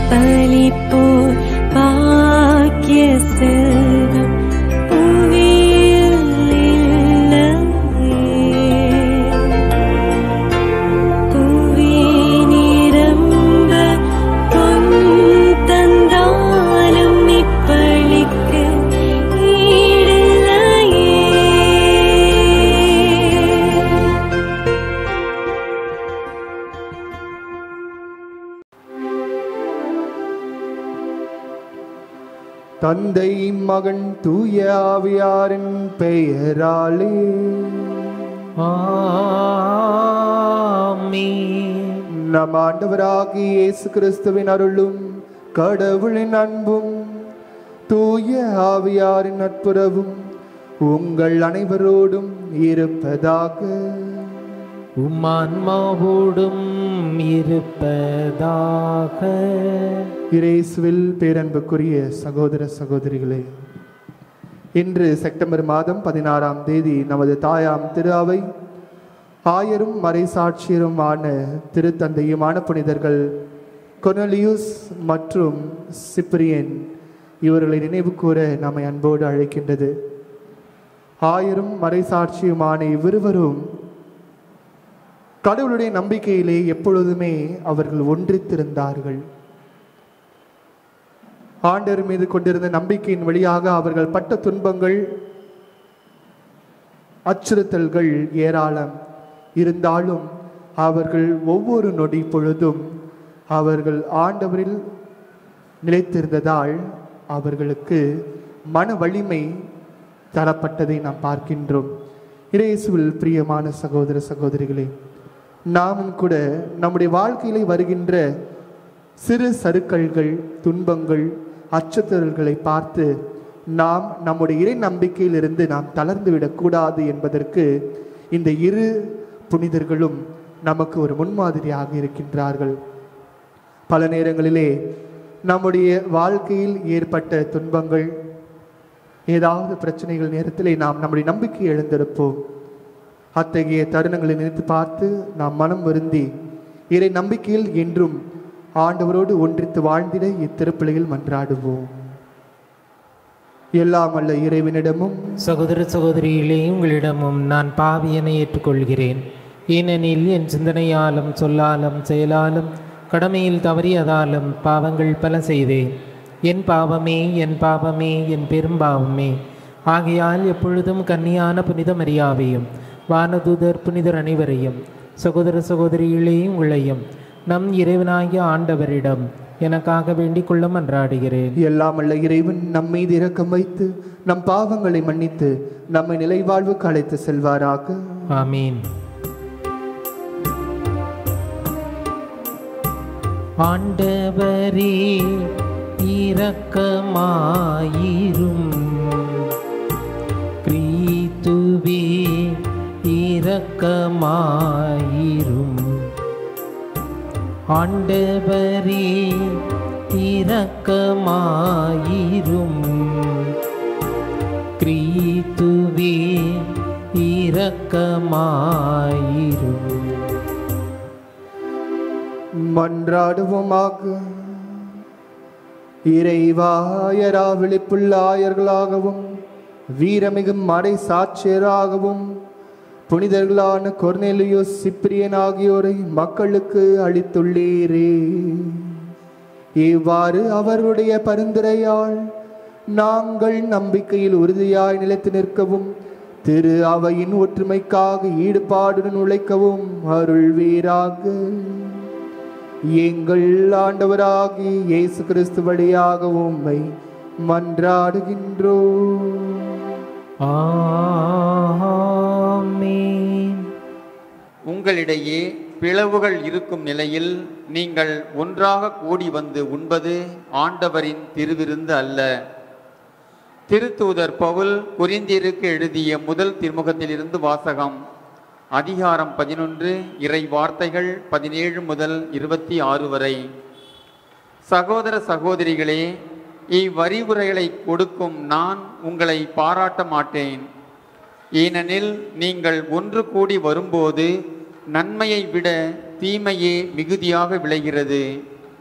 பலிப்போர் பாக்கிய செல்வம் புவியில் இல்லையே. புவி நிரம்ப பொன் தந்தாலும் இப்பளிக்கு ஈடில்லையே தந்தை மகன் தூய ஆவியாரின் பெயராலே ஆமென். நம் ஆண்டவராகிய இயேசு கிறிஸ்துவின் அருளும் கடவுளின் அன்பும் தூய ஆவியாரின் நட்புறவும் உங்கள் அனைவரோடும் இருப்பதாக உம் ஆன்மாவோடும் இருப்பதாக இயேசுவில் பேரன்புக்குரிய சகோதர சகோதரிகளே இன்று செப்டம்பர் மாதம் பதினாறாம் தேதி நமது தாயாம் திரு அவை ஆயரும் மறைசாட்சியரும் ஆன திருத்தந்தையுமான புனிதர்கள் கொனலியூஸ் மற்றும் சிப்ரியன் இவர்களை நினைவு கூற நம்மை அன்போடு அழைக்கின்றது ஆயரும் மறைசாட்சியுமான இவ்விருவரும் கடவுளுடைய நம்பிக்கையிலே எப்பொழுதுமே அவர்கள் ஒன்றித்திருந்தார்கள் ஆண்டவர் மீது கொண்டிருந்த நம்பிக்கையின் வழியாக அவர்கள் பட்ட துன்பங்கள் அச்சுறுத்தல்கள் ஏராளம் இருந்தாலும் அவர்கள் ஒவ்வொரு நொடி பொழுதும் அவர்கள் ஆண்டவரில் நிலைத்திருந்ததால் அவர்களுக்கு மன வலிமை தரப்பட்டதை நாம் பார்க்கின்றோம் இயேசுவில் பிரியமான சகோதர சகோதரிகளே நாமும் கூட நம்முடைய வாழ்க்கையிலே வருகின்ற சிறு சறுக்கல்கள் துன்பங்கள் அச்சுறுத்தல்களை பார்த்து நாம் நம்முடைய இறை நம்பிக்கையிலிருந்து நாம் தளர்ந்து விடக்கூடாது என்பதற்கு இந்த இரு புனிதர்களும் நமக்கு ஒரு முன்மாதிரியாக இருக்கின்றார்கள் பல நேரங்களிலே நம்முடைய வாழ்க்கையில் ஏற்பட்ட துன்பங்கள் ஏதாவது பிரச்சனைகள் நேரத்திலே நாம் நம்முடைய நம்பிக்கை எழுந்திருப்போம் அத்தகைய தருணங்களை நினைத்து பார்த்து நாம் மனம் வருந்தி இறை நம்பிக்கையில் என்றும் ஆண்டவரோடு ஒன்றித்து வாழ்ந்திட இத்திருப்பிள்ளையில் மன்றாடுவோம் எல்லாம் அல்ல இறைவனிடமும் சகோதர சகோதரிகளே உங்களிடமும் நான் பாவியனை ஏற்றுக்கொள்கிறேன் ஏனெனில் என் சிந்தனையாலும் சொல்லாலும் செயலாலும் கடமையில் தவறியதாலும் பாவங்கள் பல செய்தேன் என் பாவமே என் பாவமே என் பெரும் பாவமே ஆகையால் எப்பொழுதும் கன்னியான புனித மரியாவையும் வானதூதர் புனிதர் அனைவரையும் சகோதர சகோதரிகளே உங்களையும் நம் இறைவனாகிய ஆண்டவரிடம் எனக்காக வேண்டிக் கொள்ள மன்றாடுகிறேன் எல்லாம் அல்ல இறைவன் நம் மீது இரக்கம் வைத்து நம் பாவங்களை மன்னித்து நம்மை நிலைவாழ்வுக்கு அழைத்து செல்வாராக ஆமீன் ஆண்டவரே இரக்கமாயிரும் கிறித்துவே இரக்கமாயிரும் ஆண்டவரே இரக்கமாயிரும் கிறித்துவே இரக்கமாயிரும் மன்றாடுவோமாக இறைவாயரா விழிப்புள்ள ஆயர்களாகவும் வீரமிகும் மறை சாட்சியராகவும் புனிதர்களான கொர்னேலியோஸ் சிப்ரியன் ஆகியோரை மக்களுக்கு அளித்துள்ளீரே இவ்வாறு அவருடைய பரிந்துரையால் நாங்கள் நம்பிக்கையில் உறுதியாய் நிலைத்து நிற்கவும் திரு அவையின் ஒற்றுமைக்காக ஈடுபாடுடன் உழைக்கவும் அருள்வீராக எங்கள் ஆண்டவராகி இயேசு கிறிஸ்து வழியாக உம்மை மன்றாடுகின்றோம் ஆமென் உங்களிடையே பிளவுகள் இருக்கும் நிலையில் நீங்கள் ஒன்றாக கூடி வந்து உண்பது ஆண்டவரின் திருவிருந்து அல்ல திருத்தூதர் பவுல் குறிந்தியருக்கு எழுதிய முதல் திருமுகத்திலிருந்து வாசகம் அதிகாரம் பதினொன்று இறை வார்த்தைகள் பதினேழு முதல் இருபத்தி ஆறு வரை சகோதர சகோதரிகளே இவ்வறிவுரைகளை கொடுக்கும் நான் உங்களை பாராட்ட மாட்டேன் ஏனெனில் நீங்கள் ஒன்று கூடி வரும்போது நன்மையை விட தீமையே மிகுதியாக விளைகிறது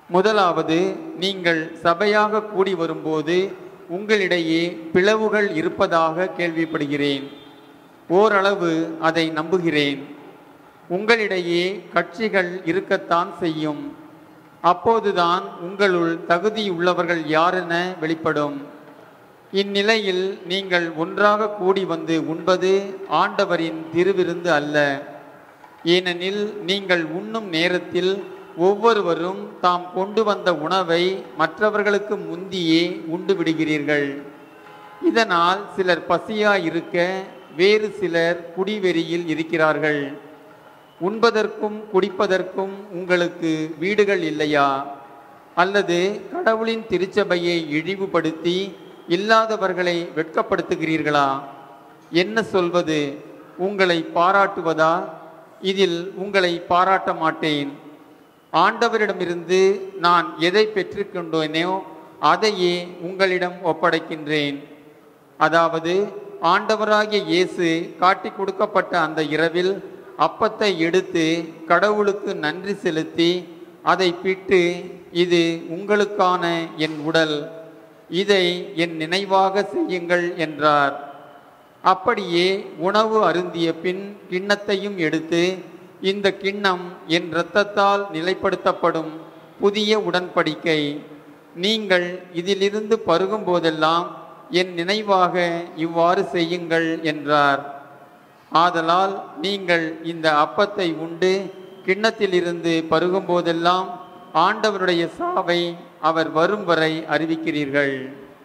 முதலாவது நீங்கள் சபையாக கூடி வரும்போது உங்களிடையே பிளவுகள் இருப்பதாக கேள்விப்படுகிறேன் ஓரளவு அதை நம்புகிறேன் உங்களிடையே கட்சிகள் இருக்கத்தான் செய்யும் அப்போதுதான் உங்களுள் தகுதியுள்ளவர்கள் யாரென வெளிப்படும் இந்நிலையில் நீங்கள் ஒன்றாக கூடி வந்து உண்பது ஆண்டவரின் திருவிருந்து அல்ல ஏனெனில் நீங்கள் உண்ணும் நேரத்தில் ஒவ்வொருவரும் தாம் கொண்டு வந்த உணவை மற்றவர்களுக்கு முந்தியே உண்டு விடுகிறீர்கள் இதனால் சிலர் பசியாயிருக்க வேறு சிலர் குடிவெறியில் இருக்கிறார்கள் உண்பதற்கும் குடிப்பதற்கும் உங்களுக்கு வீடுகள் இல்லையா அல்லது கடவுளின் திருச்சபையை இழிவுபடுத்தி இல்லாதவர்களை வெட்கப்படுத்துகிறீர்களா என்ன சொல்வது உங்களை பாராட்டுவதா இதில் உங்களை பாராட்ட மாட்டேன் ஆண்டவரிடமிருந்து நான் எதை பெற்றுக்கொண்டேனோ அதையே உங்களிடம் ஒப்படைக்கின்றேன் அதாவது ஆண்டவராகிய இயேசு காட்டிக் கொடுக்கப்பட்ட அந்த இரவில் அப்பத்தை எடுத்து கடவுளுக்கு நன்றி செலுத்தி அதை பிட்டு இது உங்களுக்கான என் உடல் இதை என் நினைவாக செய்யுங்கள் என்றார் அப்படியே உணவு அருந்திய பின் கிண்ணத்தையும் எடுத்து இந்த கிண்ணம் என் இரத்தத்தால் நிலைப்படுத்தப்படும் புதிய உடன்படிக்கை நீங்கள் இதிலிருந்து பருகும் போதெல்லாம் என் நினைவாக இவ்வாறு செய்யுங்கள் என்றார் ஆதலால் நீங்கள் இந்த அப்பத்தை உண்டு கிண்ணத்திலிருந்து பருகும் போதெல்லாம் ஆண்டவருடைய சாவை அவர் வரும் வரை அறிவிக்கிறீர்கள்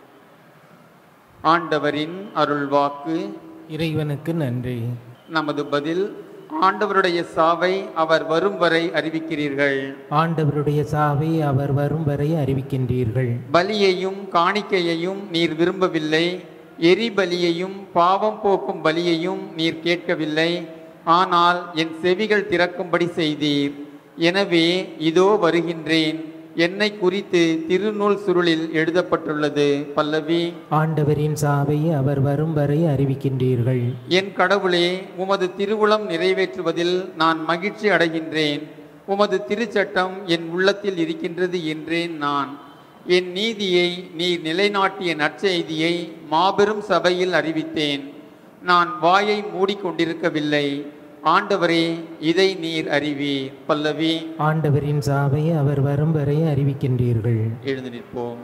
ஆண்டவரின் அருள்வாக்கு இறைவனுக்கு நன்றி நமது பதில் ஆண்டவருடைய சாவை அவர் வரும் வரை அறிவிக்கிறீர்கள் ஆண்டவருடைய சாவை அவர் வரும் வரை அறிவிக்கின்றீர்கள் பலியையும் காணிக்கையையும் நீர் விரும்பவில்லை எரிபலியையும் பாவம் போக்கும் பலியையும் நீர் கேட்கவில்லை ஆனால் என் செவிகள் திறக்கும்படி செய்தீர் எனவே இதோ வருகின்றேன் என்னை குறித்து திருநூல் சுருளில் எழுதப்பட்டுள்ளது பல்லவி ஆண்டவரின் சாவை அவர் வரும் வரை அறிவிக்கின்றீர்கள் என் கடவுளே உமது திருவுளம் நிறைவேற்றுவதில் நான் மகிழ்ச்சி அடைகின்றேன் உமது திருச்சட்டம் என் உள்ளத்தில் இருக்கின்றது என்றேன் நான் என் நீதியை நீர் நிலைநாட்டிய நற்செய்தியை மாபெரும் சபையில் அறிவித்தேன் நான் வாயை மூடிக்கொண்டிருக்கவில்லை ஆண்டவரே இதை நீர் அறிவீர் பல்லவி ஆண்டவரின் சாவை அவர் வரும் வரை அறிவிக்கின்றீர்கள் எழுந்து நிற்போம்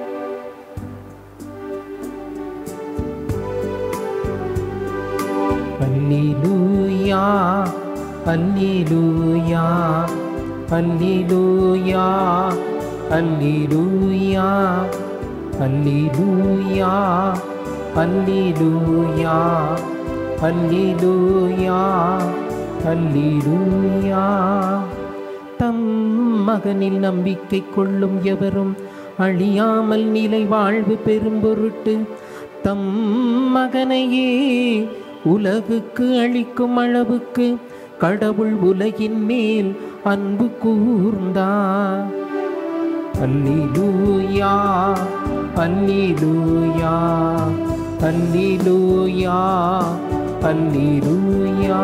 அல்லேலூயா அல்லேலூயா அல்லேலூயா அல்லேலூயா அல்லேலூயா அல்லேலூயா அல்லேலூயா அல்லேலூயா தம் மகனில் நம்பிக்கை கொள்ளும் எவரும் அழியாமல் நிலை வாழ்வு பெறும் பொருட்டு தம் மகனையே உலகுக்கு அளிக்கும் அளவுக்கு கடவுள் உலகின் மேல் அன்பு கூர்ந்தார் அல்லேலூயா அல்லேலூயா அல்லேலூயா அல்லேலூயா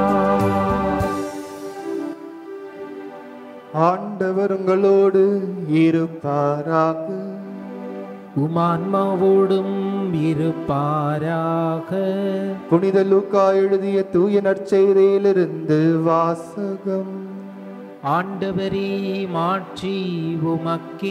ஆண்டவர் உங்களோடு இருப்பாராக உமான்மாவோடும் இருப்பாராக புனித லூக்கா எழுதிய தூய நற்செய்தியிலிருந்து வாசகம் ஆண்டவரே மாட்சி உமக்கே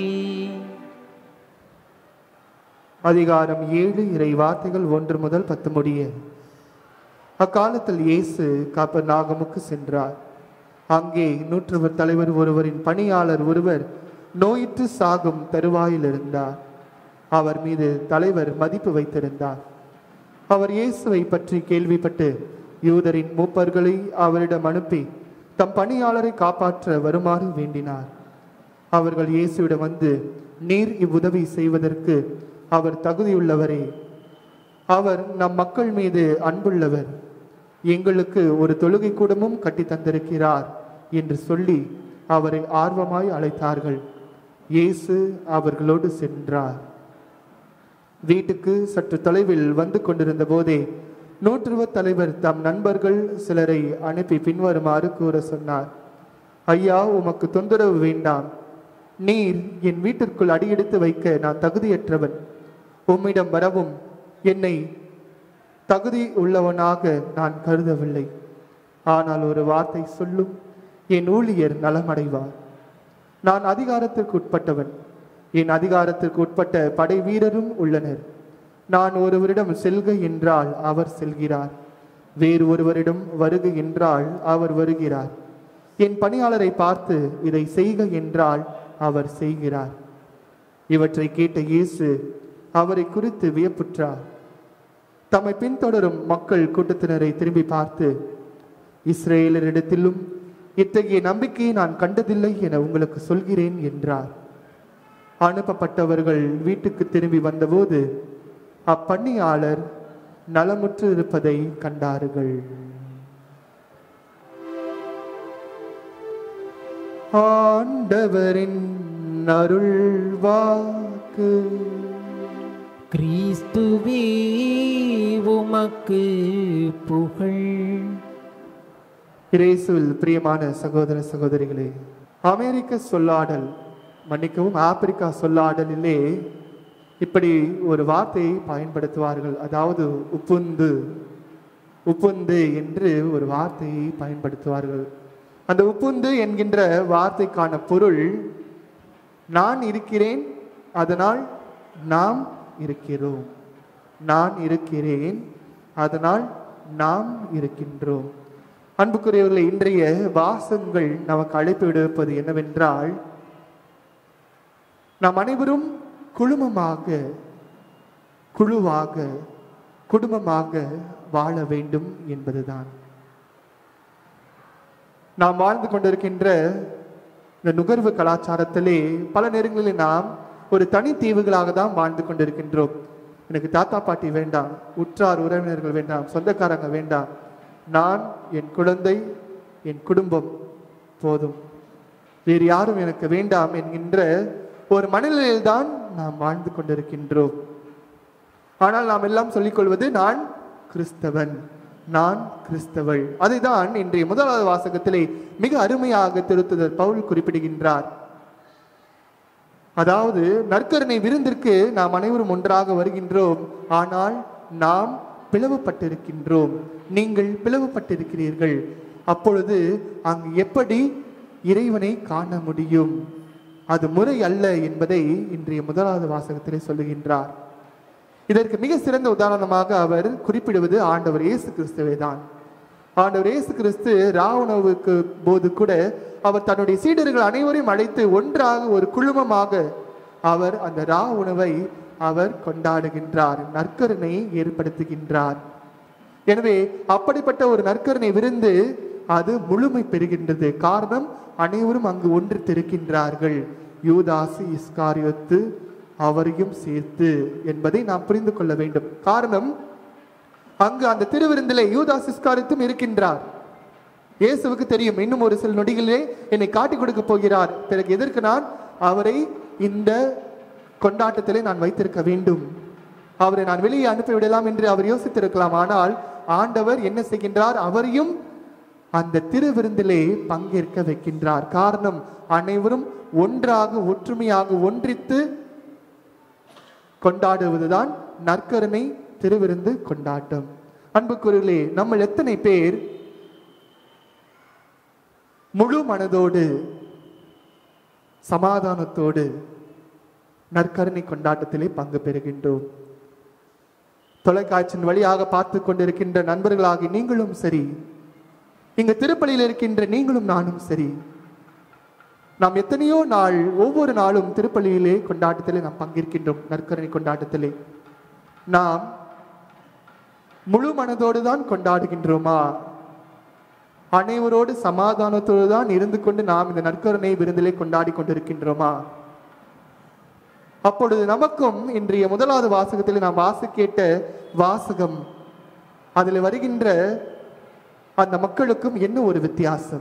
அதிகாரம் ஏழு இறை வார்த்தைகள் ஒன்று முதல் பத்து முடிய அக்காலத்தில் இயேசு காப்பர் நாகமுக்கு சென்றார் அங்கே நூற்றுவர் தலைவர் ஒருவரின் பணியாளர் ஒருவர் நோயிற்று சாகும் தருவாயில் இருந்தார் அவர் மீது தலைவர் மதிப்பு வைத்திருந்தார் அவர் இயேசுவை பற்றி கேள்விப்பட்டு யூதரின் மூப்பர்களை அவரிடம் அனுப்பி தம் பணியாளரை காப்பாற்ற வருமாறு வேண்டினார் அவர்கள் இயேசுவிடம் வந்து நீர் இவ்வுதவி செய்வதற்கு அவர் தகுதியுள்ளவரே அவர் நம் மக்கள் மீது அன்புள்ளவர் எங்களுக்கு ஒரு தொழுகை கூடமும் கட்டி தந்திருக்கிறார் என்று சொல்லி அவரை ஆர்வமாய் அழைத்தார்கள் இயேசு அவர்களோடு சென்றார் வீட்டுக்கு சற்று தொலைவில் வந்து கொண்டிருந்த போதே நூற்றுவத் தலைவர் தம் நண்பர்கள் சிலரை அனுப்பி பின்வருமாறு கூற சொன்னார் ஐயா உமக்கு தொந்தரவு வேண்டாம் நீர் என் வீட்டிற்குள் அடியெடுத்து வைக்க நான் தகுதியற்றவன் உம்மிடம் வரவும் என்னை தகுதி உள்ளவனாக நான் கருதவில்லை ஆனால் ஒரு வார்த்தை சொல்லும் என் ஊழியர் நலமடைவார் நான் அதிகாரத்திற்கு உட்பட்டவன் என் அதிகாரத்திற்கு உட்பட்ட படை வீரரும் உள்ளனர் நான் ஒருவரிடம் செல்க என்றால் அவர் செல்கிறார் வேறு ஒருவரிடம் வருக என்றால் அவர் வருகிறார் என் பணியாளரை பார்த்து இதை செய்க என்றால் அவர் செய்கிறார் இவற்றை கேட்ட இயேசு அவரை குறித்து வியப்புற்றார் தம்மை பின்தொடரும் மக்கள் கூட்டத்தினரை திரும்பி பார்த்து இஸ்ரேலரிடத்திலும் இத்தகைய நம்பிக்கையை நான் கண்டதில்லை என உங்களுக்கு சொல்கிறேன் என்றார் அனுப்பப்பட்டவர்கள் வீட்டுக்கு திரும்பி வந்தபோது அப்பண்ணியாளர் நலமுற்று இருப்பதை கண்டார்கள் ஆண்டவரின் அருள் வாக்கு கிறிஸ்துவே உமக்கு புகழ் இயேசுவில் பிரியமான சகோதர சகோதரிகளே அமெரிக்க சொல்லாடல் மன்னிக்கவும் ஆப்பிரிக்கா சொல்லாடலிலே இப்படி ஒரு வார்த்தையை பயன்படுத்துவார்கள் அதாவது உப்புந்து உப்புந்து என்று ஒரு வார்த்தையை பயன்படுத்துவார்கள் அந்த உப்புந்து என்கின்ற வார்த்தைக்கான பொருள் நான் இருக்கிறேன் அதனால் நாம் இருக்கிறோம் நான் இருக்கிறேன் அதனால் நாம் இருக்கின்றோம் அன்புக்குரியவர்களே இன்றைய வாசங்கள் நமக்கு அழைப்பு விடுப்பது என்னவென்றால் நாம் அனைவரும் குழுமமாக குழுவாக குடும்பமாக வாழ வேண்டும் என்பதுதான் நாம் வாழ்ந்து கொண்டிருக்கின்ற இந்த நுகர்வு கலாச்சாரத்திலே பல நேரங்களில் நாம் ஒரு தனி தீவுகளாக தான் வாழ்ந்து கொண்டிருக்கின்றோம் எனக்கு தாத்தா பாட்டி வேண்டாம் உற்றார் உறவினர்கள் வேண்டாம் சொந்தக்காரங்க வேண்டாம் நான் என் குழந்தை என் குடும்பம் போதும் வேறு யாரும் எனக்கு வேண்டாம் என்கின்ற ஒரு மனநிலையில் தான் நாம் வாழ்ந்து கொண்டிருக்கின்றோம் ஆனால் நாம் எல்லாம் சொல்லிக் கொள்வது நான் கிறிஸ்தவன் நான் கிறிஸ்தவள் அதைதான் இன்றைய முதலாவது வாசகத்திலே மிக அருமையாக திருத்துதர் பவுல் குறிப்பிடுகின்றார் அதாவது நற்கருணை விருந்திற்கு நாம் அனைவரும் ஒன்றாக வருகின்றோம் ஆனால் நாம் பிளவுபட்டிருக்கின்றோம் நீங்கள் பிளவுபட்டிருக்கிறீர்கள் அப்பொழுது அங்கு எப்படி இறைவனை காண முடியும் அது முறை அல்ல என்பதை இன்றைய முதலாவது வாசகத்திலே சொல்லுகின்றார் இதற்கு மிக சிறந்த உதாரணமாக அவர் குறிப்பிடுவது ஆண்டவர் இயேசு கிறிஸ்துவை தான் ஆண்டவர் இயேசு கிறிஸ்து ராவணவுக்கு போது கூட அவர் தன்னுடைய சீடர்கள் அனைவரையும் அழைத்து ஒன்றாக ஒரு குழுமமாக அவர் அந்த ரா உணவை அவர் கொண்டாடுகின்றார் நற்கருணை ஏற்படுத்துகின்றார் எனவே அப்படிப்பட்ட ஒரு நற்கருணை விருந்து அது முழுமை பெறுகின்றது காரணம் அனைவரும் அங்கு ஒன்றித்திருக்கின்றார்கள் யூதாசு இஸ்காரியோத்து அவரையும் சேர்த்து என்பதை நாம் புரிந்து கொள்ள வேண்டும் காரணம் அங்கு அந்த திருவிருந்திலே யூதாஸ் இஸ்காரித்தும் இருக்கின்றார் இயேசுவுக்கு தெரியும் இன்னும் ஒரு சில நொடிகளிலே என்னை காட்டிக் கொடுக்க போகிறார் பிறகு எதற்கு நான் அவரை இந்த கொண்டாட்டத்திலே நான் வைத்திருக்க வேண்டும் அவரை நான் வெளியே அனுப்பிவிடலாம் என்று அவர் யோசித்திருக்கலாம் ஆனால் ஆண்டவர் என்ன செய்கின்றார் அவரையும் அந்த திருவிருந்திலே பங்கேற்க வைக்கின்றார் காரணம் அனைவரும் ஒன்றாக ஒற்றுமையாக ஒன்றித்து கொண்டாடுவதுதான் நற்கருணை திருவிருந்து கொண்டாட்டம் அன்புக்குரியர்களே நம்ம எத்தனை பேர் முழு மனதோடு சமாதானத்தோடு நற்கருணை கொண்டாட்டத்திலே பங்கு பெறுகின்றோம் தொலைக்காட்சியின் வழியாக பார்த்து கொண்டிருக்கின்ற நண்பர்களாகி நீங்களும் சரி இங்க திருப்பலியில் இருக்கின்ற நீங்களும் நானும் சரி நாம் எத்தனையோ நாள் ஒவ்வொரு நாளும் திருப்பலியிலே கொண்டாட்டத்திலே நாம் பங்கேற்கின்றோம் நற்கருணை கொண்டாட்டத்திலே நாம் முழு மனதோடு தான் கொண்டாடுகின்றோமா அனைவரோடு சமாதானத்தோடு தான் இருந்து கொண்டு நாம் இந்த நற்கருணை விருந்திலே கொண்டாடி கொண்டிருக்கின்றோமா அப்பொழுது நமக்கும் இன்றைய முதலாவது வாசகத்தில் நாம் வாசி கேட்ட வாசகம் அதில் வருகின்ற அந்த மக்களுக்கும் என்ன ஒரு வித்தியாசம்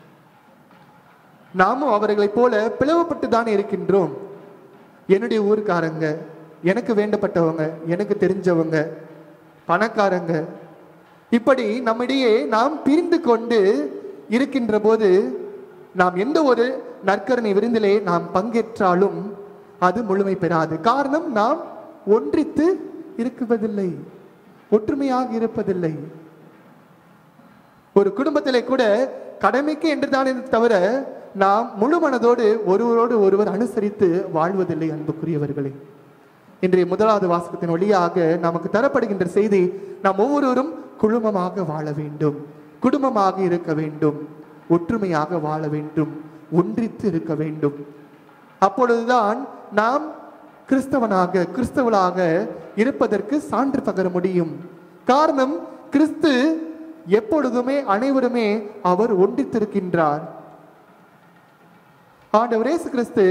நாமும் அவர்களைப் போல பிளவுபட்டு தான் இருக்கின்றோம் என்னுடைய ஊர்க்காரங்க எனக்கு வேண்டப்பட்டவங்க எனக்கு தெரிஞ்சவங்க பணக்காரங்க இப்படி நம்மிடையே நாம் பிரிந்து கொண்டு இருக்கின்ற போது நாம் எந்த ஒரு நற்கரணை விருந்திலே நாம் பங்கேற்றாலும் அது முழுமை பெறாது காரணம் நாம் ஒன்றித்து இருக்குவதில்லை ஒற்றுமையாக இருப்பதில்லை ஒரு குடும்பத்திலே கூட கடமைக்கு என்றுதானே தவிர நாம் முழு மனதோடு ஒருவரோடு ஒருவர் அனுசரித்து வாழ்வதில்லை அன்புக்குரியவர்களே இன்றைய முதலாவது வாசகத்தின் வழியாக நமக்கு தரப்படுகின்ற செய்தி நாம் ஒவ்வொருவரும் குழுமமாக வாழ வேண்டும் குடும்பமாக இருக்க வேண்டும் ஒற்றுமையாக வாழ வேண்டும் ஒன்றித்து இருக்க வேண்டும் அப்பொழுதுதான் நாம் கிறிஸ்தவனாக கிறிஸ்தவளாக இருப்பதற்கு சான்று பகர முடியும் காரணம் கிறிஸ்து எப்பொழுதுமே அனைவருமே அவர் ஒன்றித்திருக்கின்றார் ஆண்டவர் இயேசு கிறிஸ்து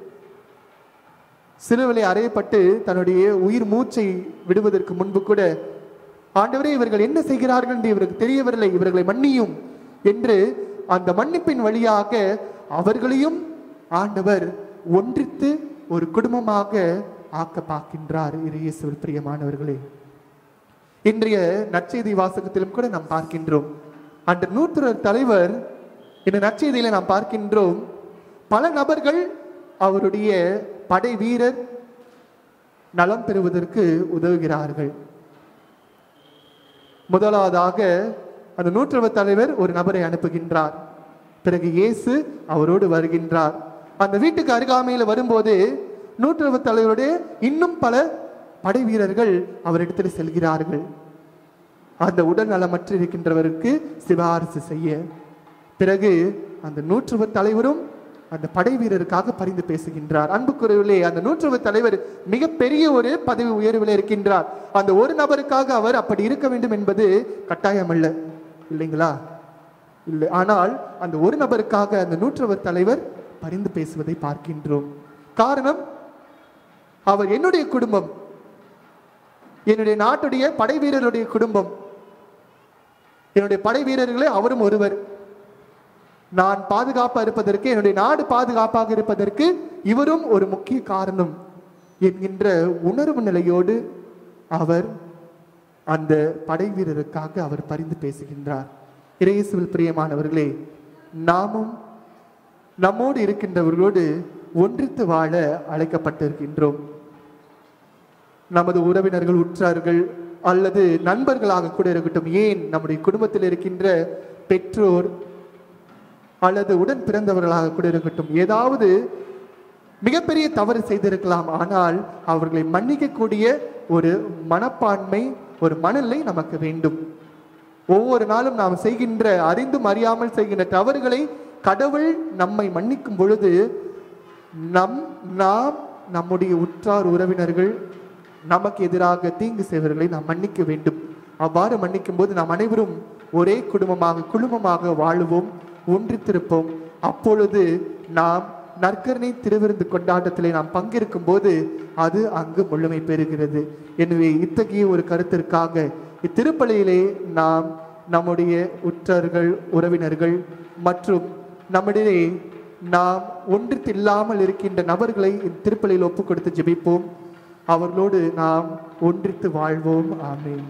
சிலுவிலே அறையப்பட்டு தன்னுடைய உயிர் மூச்சை விடுவதற்கு முன்பு கூட ஆண்டவரே இவர்கள் என்ன செய்கிறார்கள் என்று இவருக்கு தெரியவில்லை இவர்களை மன்னியும் என்று அந்த மன்னிப்பின் வழியாக அவர்களையும் ஆண்டவர் ஒன்றித்து ஒரு குடும்பமாக ஆக்க பார்க்கின்றார் இது இயேசுவில் பிரியமானவர்களே இன்றைய நற்செய்தி வாசகத்திலும் கூட நாம் பார்க்கின்றோம் அந்த நூற்றுவர் தலைவர் இந்த நற்செய்தியில நாம் பார்க்கின்றோம் பல நபர்கள் அவருடைய படை வீரர் நலம் பெறுவதற்கு உதவுகிறார்கள் முதலாவதாக அந்த நூற்றுவர் தலைவர் ஒரு நபரை அனுப்புகின்றார் பிறகு இயேசு அவரோடு வருகின்றார் அந்த வீட்டுக்கு அருகாமையில் வரும்போது நூற்றுவர் தலைவருடைய இன்னும் பல படை வீரர்கள் அவரிடத்தில் செல்கிறார்கள் அந்த உடல் நலமற்று இருக்கின்றவருக்கு சிபாரிசு செய்ய பிறகு அந்த நூற்றுவர் தலைவரும் அந்த படை வீரருக்காக பரிந்து பேசுகின்றார் அன்புக்குறைவிலே அந்த நூற்றுவர் தலைவர் மிகப்பெரிய ஒரு பதவி உயர்வில் இருக்கின்றார் அந்த ஒரு நபருக்காக அவர் அப்படி இருக்க வேண்டும் என்பது கட்டாயம் அல்ல இல்லைங்களா இல்லை ஆனால் அந்த ஒரு நபருக்காக அந்த நூற்றுவர் தலைவர் பரிந்து பேசுவதை பார்க்கின்றோம் காரணம் அவர் என்னுடைய குடும்பம் என்னுடைய நாட்டுடைய படை வீரருடைய குடும்பம் என்னுடைய படை வீரர்களே அவரும் ஒருவர் நான் பாதுகாப்பாக இருப்பதற்கு என்னுடைய நாடு பாதுகாப்பாக இருப்பதற்கு இவரும் ஒரு முக்கிய காரணம் என்கின்ற உணர்வு நிலையோடு அவர் அந்த படை வீரருக்காக அவர் பரிந்து பேசுகின்றார் இறையேசுவில் பிரியமானவர்களே நாமும் நம்மோடு இருக்கின்றவர்களோடு ஒன்றித்து வாழ அழைக்கப்பட்டிருக்கின்றோம் நமது உறவினர்கள் உற்றார்கள் அல்லது நண்பர்களாக கூட இருக்கட்டும் ஏன் நம்முடைய குடும்பத்தில் இருக்கின்ற பெற்றோர் அல்லது உடன் பிறந்தவர்களாக கூட இருக்கட்டும் ஏதாவது மிகப்பெரிய தவறு செய்திருக்கலாம் ஆனால் அவர்களை மன்னிக்கக்கூடிய ஒரு மனப்பான்மை ஒரு மனநிலை நமக்கு வேண்டும் ஒவ்வொரு நாளும் நாம் செய்கின்ற அறிந்தும் அறியாமல் செய்கின்ற தவறுகளை கடவுள் நம்மை மன்னிக்கும் பொழுது நம் நாம் நம்முடைய உற்றார் உறவினர்கள் நமக்கு எதிராக தீங்கு செய்வர்களை நாம் மன்னிக்க வேண்டும் அவ்வாறு மன்னிக்கும் போது நாம் அனைவரும் ஒரே குடும்பமாக குழுமமாக வாழுவோம் ஒன்றித்திருப்போம் அப்பொழுது நாம் நற்கரணை திருவிருந்து கொண்டாட்டத்திலே நாம் பங்கேற்கும் போது அது அங்கு முழுமை பெறுகிறது எனவே இத்தகைய ஒரு கருத்திற்காக இத்திருப்பலியிலே நாம் நம்முடைய உற்றர்கள் உறவினர்கள் மற்றும் நம்மிடையே நாம் ஒன்றித்தில்லாமல் இருக்கின்ற நபர்களை இத்திருப்பலியில் ஒப்புக் கொடுத்து ஜெபிப்போம் அவர்களோடு நாம் ஒன்றித்து வாழ்வோம் ஆமென்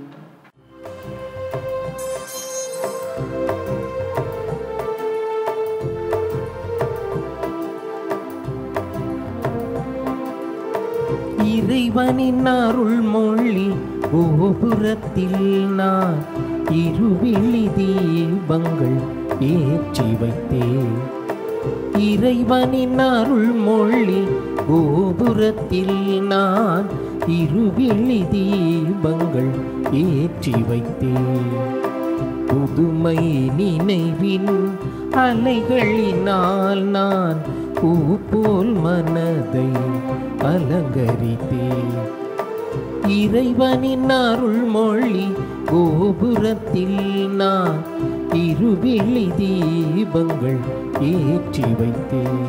இறைவனின் அருள் மொழி கோபுரத்தில் நான் இருவிழி தீபங்கள் ஏற்றி வைத்தேன் இறைவனின் அருள் மொழி கோபுரத்தில் நான் இருவிழி தீபங்கள் ஏற்றி வைத்தேன் புதுமை நினைவின் அலைகளினால் நான் பூ போல் மனதை அலங்கரித்தேன் இறைவனின் அருள் மொழி கோபுரத்தில் நான் இருவிழி தீபங்கள் ஏற்றி வைத்தேன்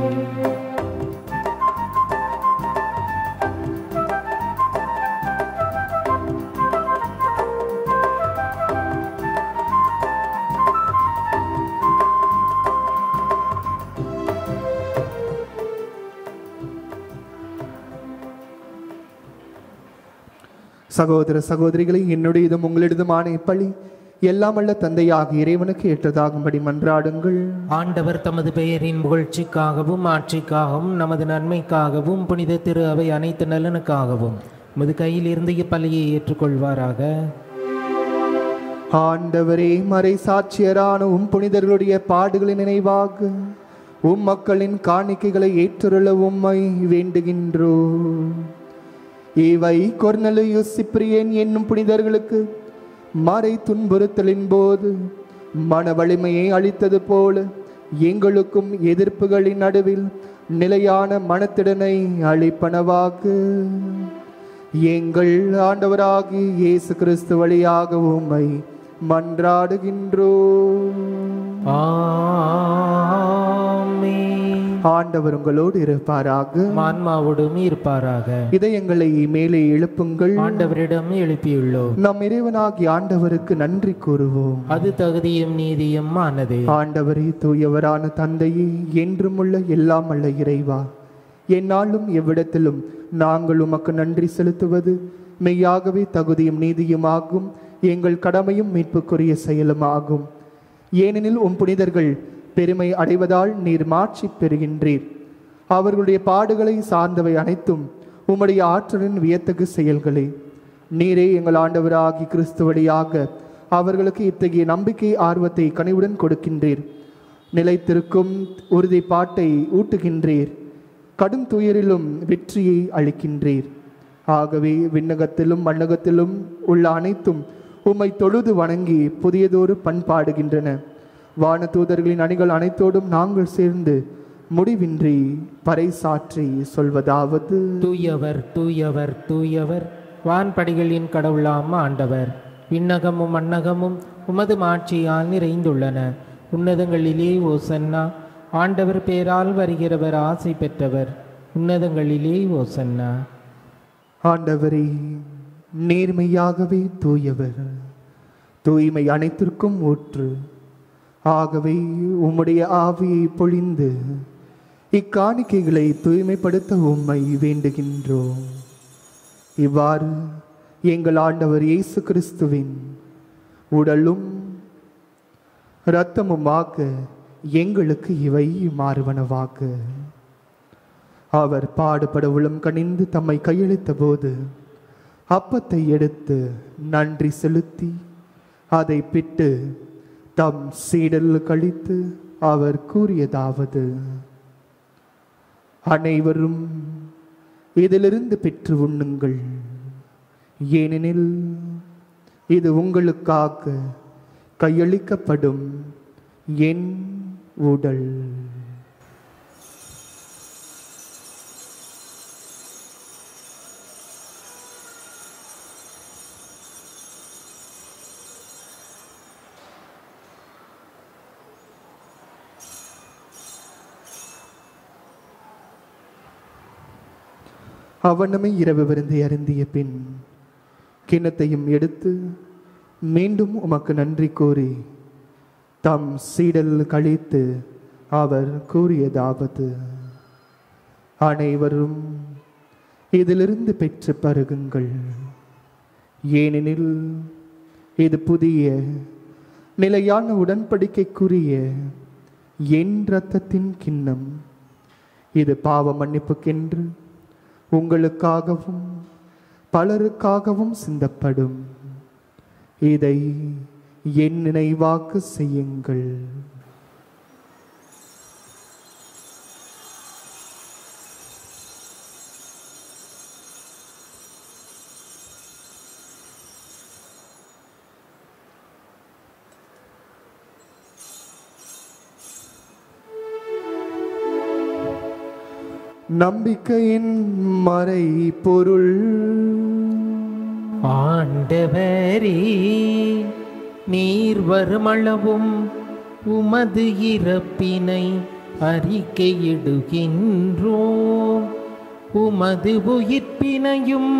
சகோதர சகோதரிகளை என்னுடையதும் உங்களிடதுமான இப்பள்ளி எல்லாம் வல்ல தந்தையாக இறைவனுக்கு ஏற்றதாகும்படி மன்றாடுங்கள் ஆண்டவர் தமது பெயரின் புகழ்ச்சிக்காகவும் ஆட்சிக்காகவும் நமது நன்மைக்காகவும் புனித திரு அவை அனைத்து நலனுக்காகவும் முது கையில் இருந்து இப்பலியை ஏற்றுக்கொள்வாராக ஆண்டவரே மறை சாட்சியரான உம் புனிதர்களுடைய பாடுகளின் நினைவாக உம் மக்களின் காணிக்கைகளை ஏற்றுள்ள உம்மை வேண்டுகின்றோ இவை கொர்னலியு சிப்ரியன் என்னும் புனிதர்களுக்கு மறை துன்புறுத்தலின் போது மன வலிமையை அளித்தது போல எங்களுக்கும் எதிர்ப்புகளின் நடுவில் நிலையான மனத்திடனை அளிப்பனவாக எங்கள் ஆண்டவராகிய இயேசு கிறிஸ்து வழியாக உம்மை மன்றாடுகின்றோ ஆமென். ஆண்டவர் உங்களோடு இருப்பாராக ஆன்மாவோடும் இருப்பாராக இதயங்களை மேலே எழுப்புங்கள் ஆண்டவரிடம் எழுப்பியுள்ளோம் நம் இறைவனாகிய ஆண்டவருக்கு நன்றி கூறுவோம் அது தகுதியும் நீதியும் ஆனது ஆண்டவரே தூயவரான தந்தையே என்றும் உள்ள எல்லாம் அல்ல இறைவா என்னாலும் எவ்விடத்திலும் நாங்கள் உமக்கு நன்றி செலுத்துவது மெய்யாகவே தகுதியும் நீதியும் ஆகும் எங்கள் கடமையும் மீட்புக்குரிய செயலும் ஆகும் ஏனெனில் உம் புனிதர்கள் பெருமை அடைவதால் நீர் மாட்சி பெறுகின்றீர் அவர்களுடைய பாடுகளை சார்ந்தவை அனைத்தும் உம்முடைய ஆற்றலின் வியத்தகு செயல்களே நீரே எங்கள் ஆண்டவராகி கிறிஸ்து வழியாக அவர்களுக்கு இத்தகைய நம்பிக்கை ஆர்வத்தை கனிவுடன் கொடுக்கின்றீர் நிலைத்திருக்கும் உறுதிப்பாட்டை ஊட்டுகின்றீர் கடும் துயரிலும் வெற்றியை அளிக்கின்றீர் ஆகவே விண்ணகத்திலும் மண்ணகத்திலும் உள்ள அனைத்தும் உம்மை தொழுது வணங்கி புதியதொரு பண்பாடுகின்றன வான தூதர்களின் அணிகள் அனைத்தோடும் நாங்கள் சேர்ந்து முடிவின்றி பறைசாற்றி சொல்வதாவது தூயவர் தூயவர் தூயவர் வான்படிகளின் கடவுளாம் ஆண்டவர் விண்ணகமும் மண்ணகமும் உமது மாட்சியால் நிறைந்துள்ளன உன்னதங்களிலே ஓசன்னா ஆண்டவர் பேரால் வருகிறவர் ஆசை பெற்றவர் உன்னதங்களிலே ஓசன்னா ஆண்டவரே நேர்மையாகவே தூயவர் தூய்மை அனைத்திற்கும் ஊற்று ஆகவே உம்முடைய ஆவியை பொழிந்து இக்காணிக்கைகளை தூய்மைப்படுத்த உம்மை வேண்டுகின்றோம் இவ்வாறு எங்கள் ஆண்டவர் இயேசு கிறிஸ்துவின் உடலும் இரத்தமுமாக எங்களுக்கு இவை மாறுவனவாக அவர் பாடுபட உளம் கனிந்து தம்மை கையளித்த போது அப்பத்தை எடுத்து நன்றி செலுத்தி அதை பிட்டு தம் சீடல் கழித்து அவர் கூறியதாவது அனைவரும் இதிலிருந்து பெற்று உண்ணுங்கள் ஏனெனில் இது உங்களுக்காக கையளிக்கப்படும் என் உடல் அவனமே இரவு விருந்தை அருந்திய பின் கிண்ணத்தையும் எடுத்து மீண்டும் உமக்கு நன்றி கூறி தம் சீடல் கழித்து அவர் கூறியதாவது அனைவரும் இதிலிருந்து பெற்று பருகுங்கள் ஏனெனில் இது புதிய நிலையான உடன்படிக்கைக்குரிய என் இரத்தத்தின் கிண்ணம் இது பாவ மன்னிப்புக்கென்று உங்களுக்காகவும் பலருக்காகவும் சிந்தப்படும் இதை என் நினைவாக்கு செய்யுங்கள் நம்பிக்கையின் மறை பொருள் ஆண்டவரே நீர் வருமளவும் உமது இறப்பினை அறிக்கையிடுகின்றோம் உமது உயிர்ப்பினையும்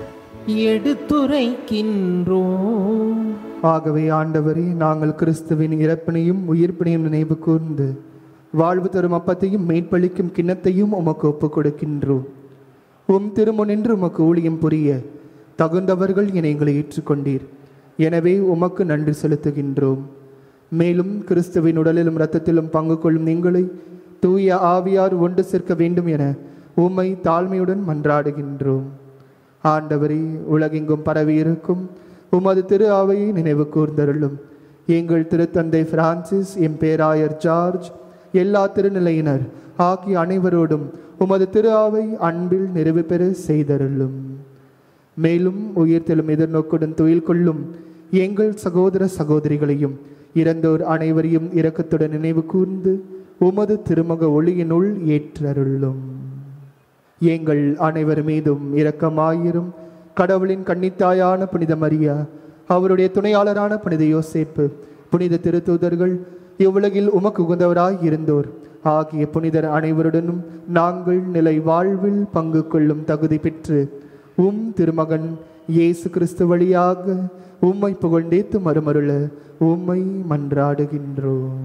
எடுத்துரைக்கின்றோம் ஆகவே ஆண்டவரே நாங்கள் கிறிஸ்துவின் இறப்பினையும் உயிர்ப்பினையும் நினைவு கூர்ந்து வாழ்வு தரும் அப்பத்தையும் மேற்பளிக்கும் கிண்ணத்தையும் உமக்கு ஒப்புக் கொடுக்கின்றோம் உம் திருமுனின்று உமக்கு ஊழியம் புரிய தகுந்தவர்கள் என எங்களை ஏற்றுக்கொண்டீர் எனவே உமக்கு நன்றி செலுத்துகின்றோம் மேலும் கிறிஸ்துவின் உடலிலும் இரத்தத்திலும் பங்கு கொள்ளும் நீங்களை தூய ஆவியார் ஒன்று சேர்க்க வேண்டும் என உம்மை தாழ்மையுடன் மன்றாடுகின்றோம் ஆண்டவரே உலகெங்கும் பரவியிருக்கும் உமது திரு அவையை நினைவு கூர்ந்தருளும் எங்கள் திருத்தந்தை பிரான்சிஸ் எம் பேராயர் ஜார்ஜ் எல்லா திருநிலையினர் ஆகிய அனைவரோடும் உமது திரு அவை அன்பில் நிறைவு பெற செய்தருளும் மேலும் உயிர்த்தெழும் எதிர்நோக்குடன் துயில் கொள்ளும் எங்கள் சகோதர சகோதரிகளையும் இறந்தோர் அனைவரையும் இரக்கத்துடன் நினைவு கூர்ந்து உமது திருமுக ஒளியினுள் ஏற்றருளும் எங்கள் அனைவர் மீதும் இரக்கமாயிரும் கடவுளின் கன்னித்தாயான புனித மரியா அவருடைய துணையாளரான புனித யோசேப்பு புனித திருத்தூதர்கள் இவ்வுலகில் உமக்கு உகந்தவராய் இருந்தோர் ஆகிய புனிதர் அனைவருடனும் நாங்கள் நிலை வாழ்வில் பங்கு கொள்ளும் தகுதி பெற்று உம் திருமகன் இயேசு கிறிஸ்து வழியாக உம்மை புகழ்ந்தேத்து மறுமருள உம்மை மன்றாடுகின்றோம்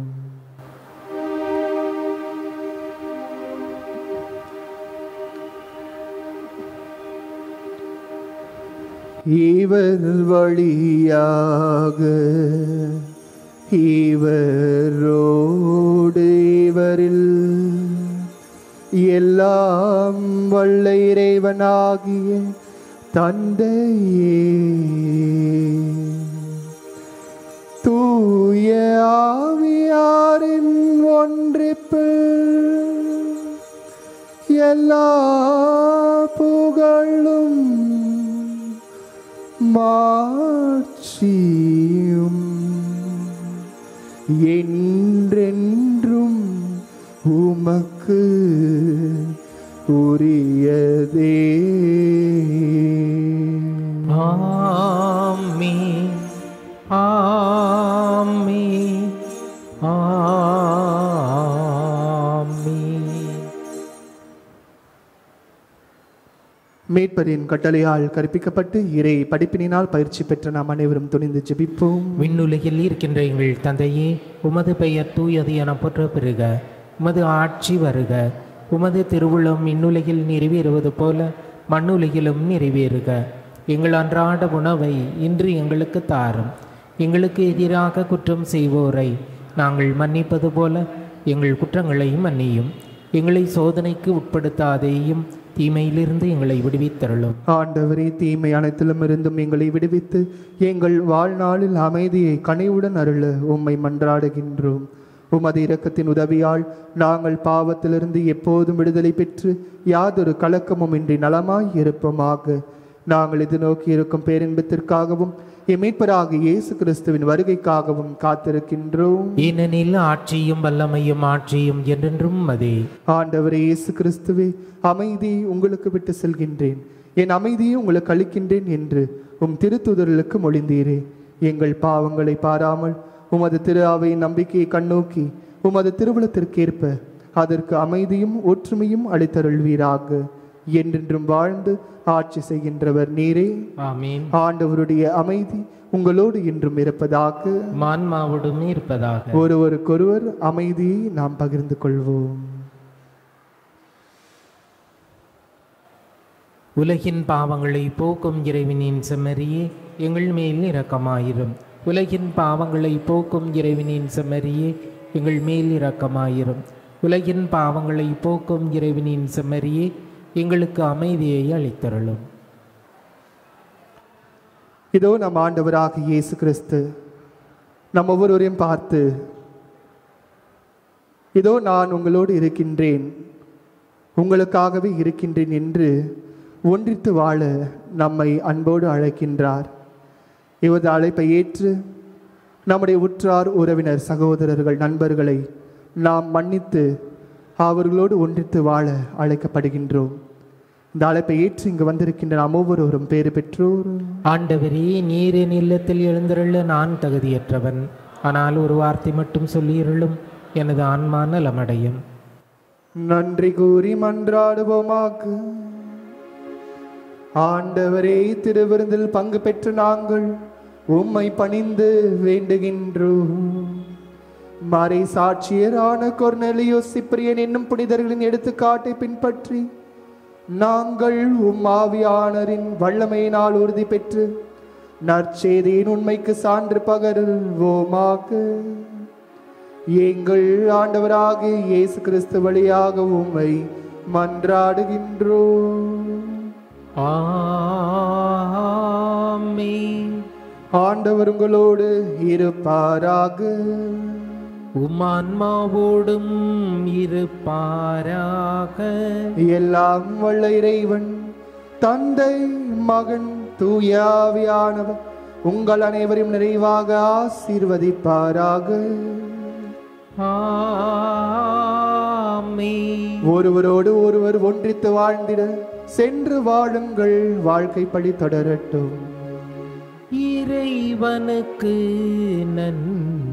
இவர் வழியாக இவரோடு இவரில் எல்லாம் வல்ல இறைவனாகிய தந்தையே தூய ஆவியாரின் ஒன்றிப்பில் எல்லா புகழும் மாட்சியும் என்றென்றும் உமக்கு உரியதே ஆமே ஆமே ஆமே மீட்பரின் கட்டளையால் கற்பிக்கப்பட்டு இறை படிப்பினால் பயிற்சி பெற்ற நாம் அனைவரும் துணிந்து ஜெபிப்போம் விண்ணுலகில் இருக்கின்ற எங்கள் தந்தையே உமது பெயர் தூயது என போற்ற பெறுக உமது ஆட்சி வருக உமது திருவுளம் விண்ணுலகில் நிறைவேறுவது போல மண்ணுலகிலும் நிறைவேறுக எங்கள் அன்றாட உணவை இன்று எங்களுக்கு தாரும் எங்களுக்கு எதிராக குற்றம் செய்வோரை நாங்கள் மன்னிப்பது போல எங்கள் குற்றங்களை மன்னியும் எங்களை சோதனைக்கு உட்படுத்தாதேயும் தீமையிலிருந்து எங்களை விடுவித்தருளும் ஆண்டவரே தீமை அனைத்திலும் இருந்தும் எங்களை விடுவித்து எங்கள் வாழ்நாளில் அமைதியை கனிவுடன் அருள உம்மை மன்றாடுகின்றோம் உமது இரக்கத்தின் உதவியால் நாங்கள் பாவத்திலிருந்து எப்போதும் விடுதலை பெற்று யாதொரு கலக்கமும் இன்றி நலமாய் இருப்போமாக நாங்கள் இது நோக்கி இருக்கும் பேரின்பத்திற்காகவும் எமீட்பராக இயேசு கிறிஸ்துவின் வருகைக்காகவும் காத்திருக்கின்றோம் ஏனெனில் ஆட்சியும் வல்லமையும் ஆட்சியும் என்றென்றும் அதே ஆண்டவரே இயேசு கிறிஸ்துவே அமைதியை உங்களுக்கு விட்டு செல்கின்றேன் என் அமைதியை உங்களுக்கு அளிக்கின்றேன் என்று உம் திருத்துதர்களுக்கு மொழிந்தீரே எங்கள் பாவங்களை பாராமல் உமது திரு அவையின் நம்பிக்கையை கண்ணோக்கி உமது திருவுளத்திற்கேற்ப அதற்கு அமைதியும் ஒற்றுமையும் அளித்தருள்வீராக என்றென்றும் வாழ்ந்து ஆட்சி செய்கின்றவர் நீரே ஆமீன் ஆண்டவருடைய அமைதி உங்களோடு என்றும் இருப்பதாக மான்மாவோடும் இருப்பதாக ஒருவருக்கொருவர் அமைதியை நாம் பகிர்ந்து கொள்வோம் உலகின் பாவங்களை போக்கும் இறைவனின் செம்மறியே எங்கள் மேல் இரக்கமாயிரும் உலகின் பாவங்களை போக்கும் இறைவனின் செம்மறியே எங்கள் மேல் இரக்கமாயிரும் உலகின் பாவங்களை போக்கும் இறைவனின் செம்மறியே எங்களுக்கு அமைதியை அளித்தருளும் இதோ நம் ஆண்டவராக இயேசு கிறிஸ்து நம் ஒவ்வொருவரையும் பார்த்து இதோ நான் உங்களோடு இருக்கின்றேன் உங்களுக்காகவே இருக்கின்றேன் என்று ஒன்றித்து வாழ நம்மை அன்போடு அழைக்கின்றார் இவரது அழைப்பை ஏற்று நம்முடைய உற்றார் உறவினர் சகோதரர்கள் நண்பர்களை நாம் மன்னித்து அவர்களோடு ஒன்றித்து வாழ அழைக்கப்படுகின்றோம் இந்த அழைப்பை ஏற்று இங்கு வந்திருக்கின்ற நாம் ஒவ்வொருவரும் பேறு பெற்றோர் ஆண்டவரே நீரின் இல்லத்தில் எழுந்தருள நான் தகுதியற்றவன் ஆனால் ஒரு வார்த்தை மட்டும் சொல்லியருளும் எனது ஆன்மா நலமடையும் நன்றி கூறி மன்றாடுவோமாக்கு ஆண்டவரே திருவிருந்தில் பங்கு பெற்று நாங்கள் உம்மை பணிந்து வேண்டுகின்றோம் மறை சாட்சியரான கொர்நெலியோ சிப்ரியன் என்னும் புனிதர்களின் எடுத்துக்காட்டை பின்பற்றி நாங்கள் உம் ஆவியானரின் வல்லமையினால் உறுதி பெற்று நற்செய்தியின் உண்மைக்கு சான்று பகருவோமாக எங்கள் ஆண்டவராகிய இயேசு கிறிஸ்து வழியாக உம்மை மன்றாடுகின்றோம் ஆமென் ஆண்டவர் உங்களோடு இருப்பாராக உமான்மாவோடும் இருப்பாராக எல்லாம் வல்ல இறைவன் தந்தை மகன் தூயாவியானவர் உங்கள் அனைவரையும் நிறைவாக ஆசீர்வதிப்பாராக ஆமென் ஒருவரோடு ஒருவர் ஒன்றித்து வாழ்ந்திட சென்று வாழுங்கள் வாழ்க்கைப்படி தொடரட்டும் இறைவனுக்கு நன்றி